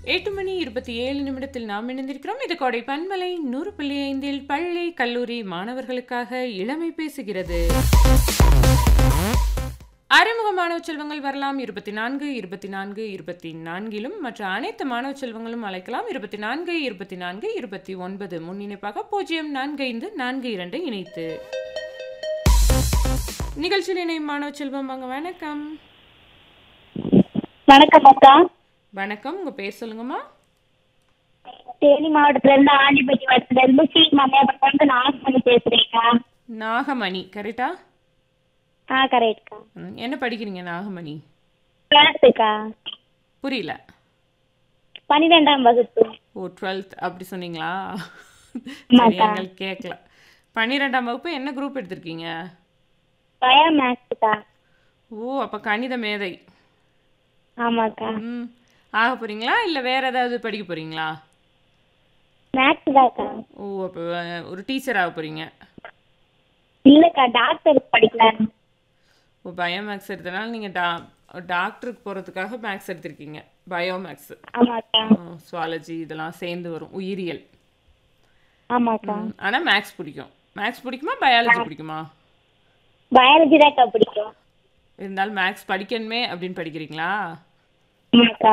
எட்டு மணி இருபத்தி ஏழு நிமிடத்தில் நாம் இணைந்திருக்கிறோம் இது கோடை பன்மலை நூறு புள்ளி ஐந்தில் பள்ளி கல்லூரி மாணவர்களுக்காக இளமை பேசுகிறது அறிமுக மாணவ செல்வங்கள் வரலாம் இருபத்தி நான்கு இருபத்தி நான்கு இருபத்தி நான்கிலும் மற்ற அனைத்து மாணவ செல்வங்களும் அழைக்கலாம் இருபத்தி நான்கு இருபத்தி நான்கு இருபத்தி ஒன்பது முன்னிணைப்பாக பூஜ்ஜியம் நான்கு ஐந்து நான்கு இரண்டு இணைத்து நிகழ்ச்சியில் இணையும் மாணவ செல்வம் வாங்க வணக்கம் வணக்கம் அக்கா வணக்கம் உங்க பேர் சொல்லுங்கம்மா தேனி மாவட்டத்துல இருந்து ஆண்டிப்பட்டி வட்டத்துல இருந்து ஸ்ரீ மலையாளத்துல இருந்து நாகமணி பேசுறேன்க்கா நாகமணி கரெக்டா ஆ கரெக்ட்க்கா ம், என்ன படிக்கிறீங்க நாகமணி டுவெல்த்துக்கா புரியல பன்னிரெண்டாம் வகுப்பு ஓ டுவெல்த் அப்படி சொன்னீங்களா ஆமாக்கா. சரி எங்களுக்கு கேட்கல பன்னிரெண்டாம் வகுப்பு என்ன குரூப் எடுத்திருக்கீங்க பயோ மேக்ஸுக்கா ஓ அப்போ கணித மேதை ஆமாக்கா ம் ஆக போறீங்களா இல்லை வேற ஏதாவது படிக்க போறீங்களா மேக்ஸ் தாக்கா ஓ அப்போ ஒரு டீச்சர் ஆக போறீங்க இல்லக்கா டாக்டர் படிக்கலாம் ஓ பயோ மேக்ஸ் எடுத்தனால நீங்கள் டா டாக்டருக்கு போகிறதுக்காக மேக்ஸ் எடுத்திருக்கீங்க பயோ மேக்ஸ் ஆமாக்கா சுவாலஜி இதெல்லாம் சேர்ந்து வரும் உயிரியல் ஆமாக்கா ஆனால் மேக்ஸ் பிடிக்கும் மேக்ஸ் பிடிக்குமா பயாலஜி பிடிக்குமா பயாலஜி தாக்கா பிடிக்கும் இருந்தாலும் மேக்ஸ் படிக்கணுமே அப்படின்னு படிக்கிறீங்களா ஆமாக்கா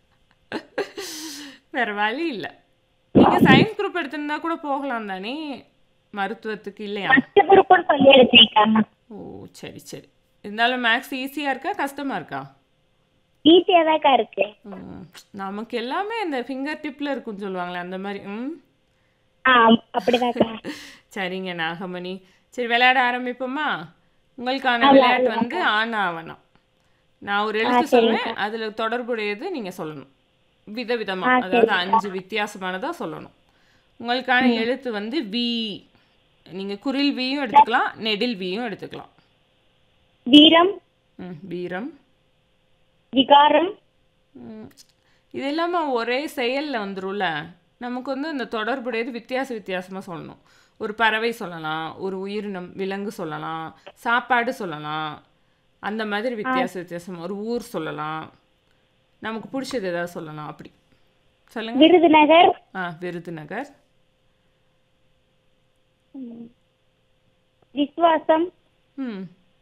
வேற வழி இல்லை நீங்க சயின்ஸ் குரூப் எடுத்திருந்தா கூட போகலாம் தானே மருத்துவத்துக்கு இல்லையா ஃபர்ஸ்ட் குரூப்னு சொல்லி எடுத்தேன்க்கா ஓ சரி சரி இருந்தாலும் மேக்ஸ் ஈஸியா இருக்கா கஷ்டமா இருக்கா ஈஸியா தாக்கா இருக்கு ம், நமக்கு எல்லாமே இந்த ஃபிங்கர் டிப்ல இருக்குன்னு சொல்லுவாங்களே அந்த மாதிரி ம் ஆ அப்படிதாக்கா சரிங்க நாகமணி சரி விளையாட ஆரம்பிப்போமா உங்களுக்கான விளையாட்டு வந்து ஆன ஆவணம் நான் ஒரு எழுத்து சொல்லுவேன் அதுல தொடர்புடையது நீங்க சொல்லணும் விதவிதமா அதாவது அஞ்சு வித்தியாசமானதா சொல்லணும் உங்களுக்கான எழுத்து வந்து வி நீங்க குரில் வியும் எடுத்துக்கலாம் நெடில் வியும் எடுத்துக்கலாம் வீரம் ம் வீரம் விகாரம் ம், இது இல்லாமல் ஒரே செயலில் வந்துரும்ல நமக்கு வந்து இந்த தொடர்புடையது வித்தியாச வித்தியாசமாக சொல்லணும் ஒரு பறவை சொல்லலாம் ஒரு உயிரினம் விலங்கு சொல்லலாம் சாப்பாடு சொல்லலாம் அந்த மாதிரி வித்தியாச வித்தியாசம் ஒரு ஊர் சொல்லலாம் நமக்கு பிடிச்சது ஏதாவது சொல்லலாம் அப்படி சொல்லுங்க விருதுநகர் ஆ விருதுநகர் விஸ்வாசம் ம்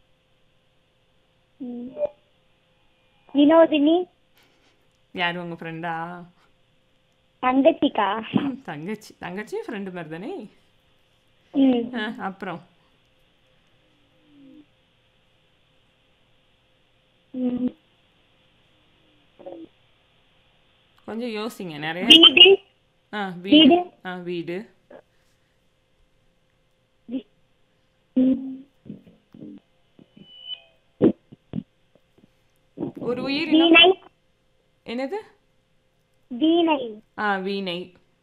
வினோதினி யார் உங்கள் ஃப்ரெண்டா தங்கச்சிக்கா தங்கச்சி தங்கச்சியும் ஃப்ரெண்டு மாதிரி தானே ம் ஆ அப்புறம் ம். கொஞ்சம் யோசிங்க நிறைய வீடு ஆ வீடு வீடு. ஆ வீடு ம். ஒரு உயிரினம் வீணை என்னது வீணை ஆ வீணை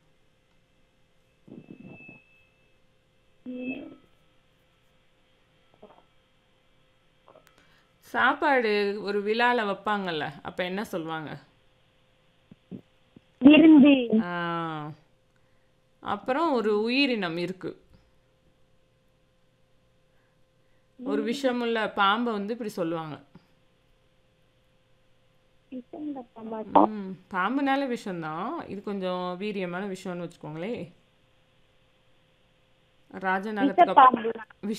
சாப்பாடு ஒரு விழால வைப்பாங்கல்ல அப்ப என்ன சொல்லுவாங்க விருந்து ஆ, அப்புறம் ஒரு உயிரினம் இருக்கு ஒரு விஷமுள்ள பாம்பை வந்து இப்படி சொல்லுவாங்க ம் பாம்புனால விஷம்தான் இது கொஞ்சம் வீரியமான விஷயம்னு வச்சுக்கோங்களே ராஜநகரத்துக்கு அப்புறம் பாம்பு